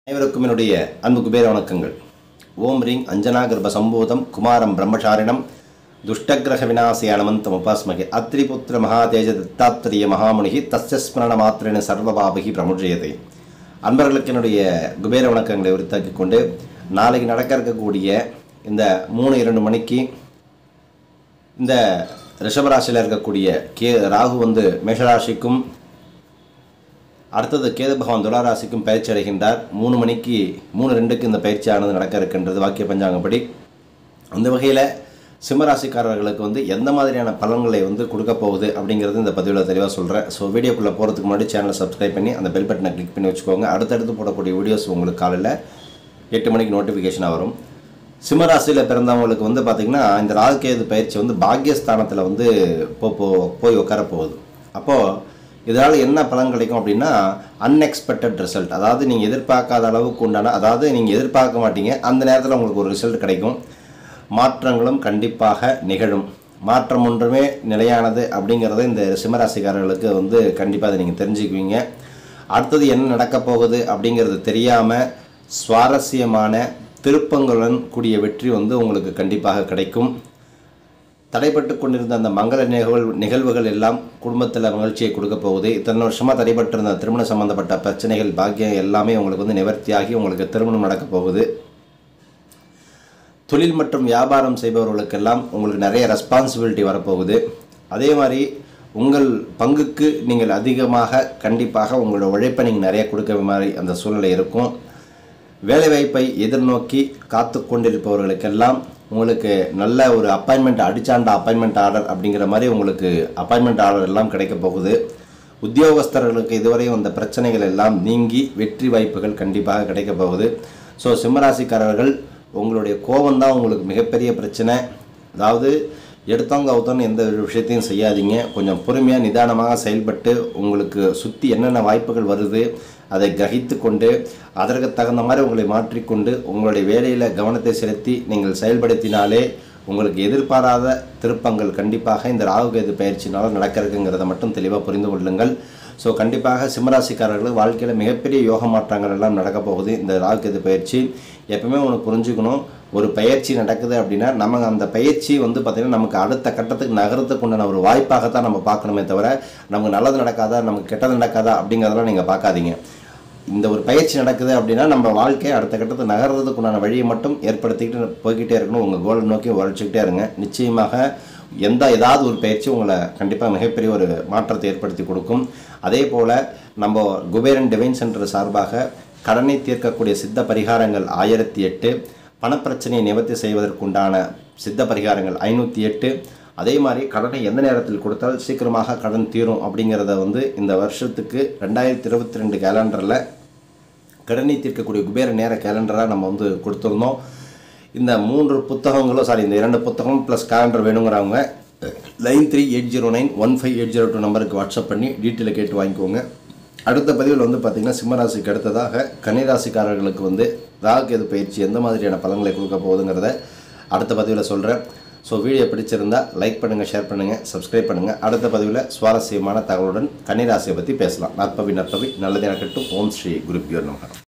அனைவருக்கும் என்னுடைய அன்பு குபேர வணக்கங்கள் ஓம் ரீங் அஞ்சனா கர்ப்ப சம்போதம் குமாரம் பிரம்மசாரிணம் துஷ்டகிரக விநாசிய அனமந்தம் உபாஸ்மகே அத்ரிபுத்திர மகாதேஜ தத்தாத்திரிய மகாமுனிகி தஸ்ய ஸ்மரண மாத்திரன சர்வபாபகி பிரமுஜயதை அன்பர்களுக்கு என்னுடைய குபேர வணக்கங்களை உரித்தாக்கிக் கொண்டு நாளைக்கு நடக்க இருக்கக்கூடிய இந்த மூணு இரண்டு மணிக்கு இந்த ரிஷபராசியில் இருக்கக்கூடிய கே ராகு வந்து மேஷராசிக்கும் அடுத்தது கேது பகவான் துளாராசிக்கும் பயிற்சி அடைகின்றார் மூணு மணிக்கு மூணு ரெண்டுக்கு இந்த பயிற்சியானது நடக்க இருக்கின்றது வாக்கிய பஞ்சாங்கப்படி அந்த வகையில் சிம்மராசிக்காரர்களுக்கு வந்து எந்த மாதிரியான பலன்களை வந்து கொடுக்க போகுது அப்படிங்கிறது இந்த பதிவில் தெளிவாக சொல்கிறேன் ஸோ வீடியோக்குள்ளே போகிறதுக்கு முன்னாடி சேனலை சப்ஸ்கிரைப் பண்ணி அந்த பெல் பட்டனை கிளிக் பண்ணி வச்சுக்கோங்க அடுத்தடுத்து போடக்கூடிய வீடியோஸ் உங்களுக்கு காலையில் எட்டு மணிக்கு நோட்டிஃபிகேஷனாக வரும் சிம்மராசியில் பிறந்தவங்களுக்கு வந்து பார்த்திங்கன்னா இந்த ராகுகேது பயிற்சி வந்து பாக்கியஸ்தானத்தில் வந்து போ போ- போய் உட்கார போகுது அப்போது இதனால் என்ன பலன் கிடைக்கும் அப்படின்னா அன்எக்ஸ்பெக்டட் ரிசல்ட் அதாவது நீங்கள் எதிர்பார்க்காத அளவுக்கு உண்டான அதாவது நீங்கள் எதிர்பார்க்க மாட்டீங்க அந்த நேரத்தில் உங்களுக்கு ஒரு ரிசல்ட் கிடைக்கும் மாற்றங்களும் கண்டிப்பாக நிகழும் மாற்றம் ஒன்றுமே நிலையானது அப்படிங்கிறத இந்த சிம்மராசிக்காரர்களுக்கு வந்து கண்டிப்பாக அதை நீங்கள் தெரிஞ்சுக்குவீங்க அடுத்தது என்ன நடக்கப் போகுது அப்படிங்கிறது தெரியாமல் சுவாரஸ்யமான திருப்பங்களுடன் கூடிய வெற்றி வந்து உங்களுக்கு கண்டிப்பாக கிடைக்கும் தடைப்பட்டு கொண்டிருந்த அந்த மங்கள நிகழ்வு நிகழ்வுகள் எல்லாம் குடும்பத்தில் மகிழ்ச்சியை கொடுக்க போகுது இத்தனை வருஷமாக தடைப்பட்டிருந்த திருமண சம்பந்தப்பட்ட பிரச்சனைகள் பாக்கியம் எல்லாமே உங்களுக்கு வந்து நிவர்த்தியாகி உங்களுக்கு திருமணம் நடக்க போகுது தொழில் மற்றும் வியாபாரம் செய்பவர்களுக்கெல்லாம் உங்களுக்கு நிறைய ரெஸ்பான்சிபிலிட்டி வரப்போகுது அதே மாதிரி உங்கள் பங்குக்கு நீங்கள் அதிகமாக கண்டிப்பாக உங்களோட உழைப்பை நீங்கள் நிறைய கொடுக்க மாதிரி அந்த சூழ்நிலை இருக்கும் வேலைவாய்ப்பை எதிர்நோக்கி காத்து கொண்டிருப்பவர்களுக்கெல்லாம் உங்களுக்கு நல்ல ஒரு அப்பாயின்மெண்ட் அடிச்சாண்ட அப்பாயின்மெண்ட் ஆர்டர் அப்படிங்கிற மாதிரி உங்களுக்கு அப்பாயின்மெண்ட் ஆர்டர் எல்லாம் கிடைக்க போகுது உத்தியோகஸ்தர்களுக்கு இதுவரையும் அந்த பிரச்சனைகள் எல்லாம் நீங்கி வெற்றி வாய்ப்புகள் கண்டிப்பாக கிடைக்க போகுது ஸோ சிம்மராசிக்காரர்கள் உங்களுடைய கோபம்தான் உங்களுக்கு மிகப்பெரிய பிரச்சனை அதாவது எடுத்தவங்க அவுத்தோன்னு எந்த ஒரு விஷயத்தையும் செய்யாதீங்க கொஞ்சம் பொறுமையாக நிதானமாக செயல்பட்டு உங்களுக்கு சுற்றி என்னென்ன வாய்ப்புகள் வருது அதை கிரகித்து கொண்டு அதற்கு தகுந்த மாதிரி உங்களை மாற்றிக்கொண்டு உங்களுடைய வேலையில் கவனத்தை செலுத்தி நீங்கள் செயல்படுத்தினாலே உங்களுக்கு எதிர்பாராத திருப்பங்கள் கண்டிப்பாக இந்த ராகுகேது பயிற்சினால் நடக்க இருக்குங்கிறத மட்டும் தெளிவாக புரிந்து கொள்ளுங்கள் ஸோ கண்டிப்பாக சிம்மராசிக்காரர்கள் வாழ்க்கையில் மிகப்பெரிய யோக மாற்றங்கள் எல்லாம் நடக்க போகுது இந்த ராகுகேது பயிற்சி எப்பவுமே ஒன்று புரிஞ்சுக்கணும் ஒரு பயிற்சி நடக்குது அப்படின்னா நம்ம அந்த பயிற்சி வந்து பார்த்திங்கன்னா நமக்கு அடுத்த கட்டத்துக்கு நகரத்துக்கு உண்டான ஒரு வாய்ப்பாகத்தான் நம்ம பார்க்கணுமே தவிர நமக்கு நல்லது நடக்காதா நமக்கு கெட்டது நடக்காதா அப்படிங்கிறதெல்லாம் நீங்கள் பார்க்காதீங்க இந்த ஒரு பயிற்சி நடக்குது அப்படின்னா நம்ம வாழ்க்கையை அடுத்த கட்டத்துக்கு நகர்றதுக்கு உண்டான வழியை மட்டும் ஏற்படுத்திக்கிட்டு போய்கிட்டே இருக்கணும் உங்கள் கோலை நோக்கி உழைச்சிக்கிட்டே இருங்க நிச்சயமாக எந்த ஏதாவது ஒரு பயிற்சி உங்களை கண்டிப்பாக மிகப்பெரிய ஒரு மாற்றத்தை ஏற்படுத்தி கொடுக்கும் அதே போல் நம்ம குபேரன் டிவைன் சென்டர் சார்பாக கடனை தீர்க்கக்கூடிய சித்த பரிகாரங்கள் ஆயிரத்தி எட்டு பணப்பிரச்சனையை நிவர்த்தி செய்வதற்குண்டான சித்த பரிகாரங்கள் ஐநூற்றி எட்டு அதே மாதிரி கடனை எந்த நேரத்தில் கொடுத்தால் சீக்கிரமாக கடன் தீரும் அப்படிங்கிறத வந்து இந்த வருஷத்துக்கு ரெண்டாயிரத்தி இருபத்தி ரெண்டு கேலண்டரில் கடனை தீர்க்கக்கூடிய குபேர நேர கேலண்டராக நம்ம வந்து கொடுத்துருந்தோம் இந்த மூன்று புத்தகங்களும் சாரி இந்த இரண்டு புத்தகம் ப்ளஸ் கேலண்டர் வேணுங்கிறவங்க nine three eight zero nine one five eight zero two நம்பருக்கு வாட்ஸ்அப் பண்ணி டீட்டெயிலை கேட்டு வாங்கிக்கோங்க அடுத்த பதிவில் வந்து பார்த்திங்கன்னா சிம்மராசிக்கு அடுத்ததாக கன்னிராசிக்காரர்களுக்கு வந்து ராகுகேது பயிற்சி எந்த மாதிரியான பலன்களை கொடுக்க போகுதுங்கிறத அடுத்த பதிவில் சொல்கிறேன் ஸோ வீடியோ பிடிச்சிருந்தா லைக் பண்ணுங்கள் ஷேர் பண்ணுங்கள் சப்ஸ்கிரைப் பண்ணுங்கள் அடுத்த பதிவில் சுவாரஸ்யமான தகவலுடன் கன்னிராசியை பற்றி பேசலாம் நற்பவி நற்பவி நல்லதே நடக்கட்டும் ஓம் ஸ்ரீ குருப்பியோ நமகா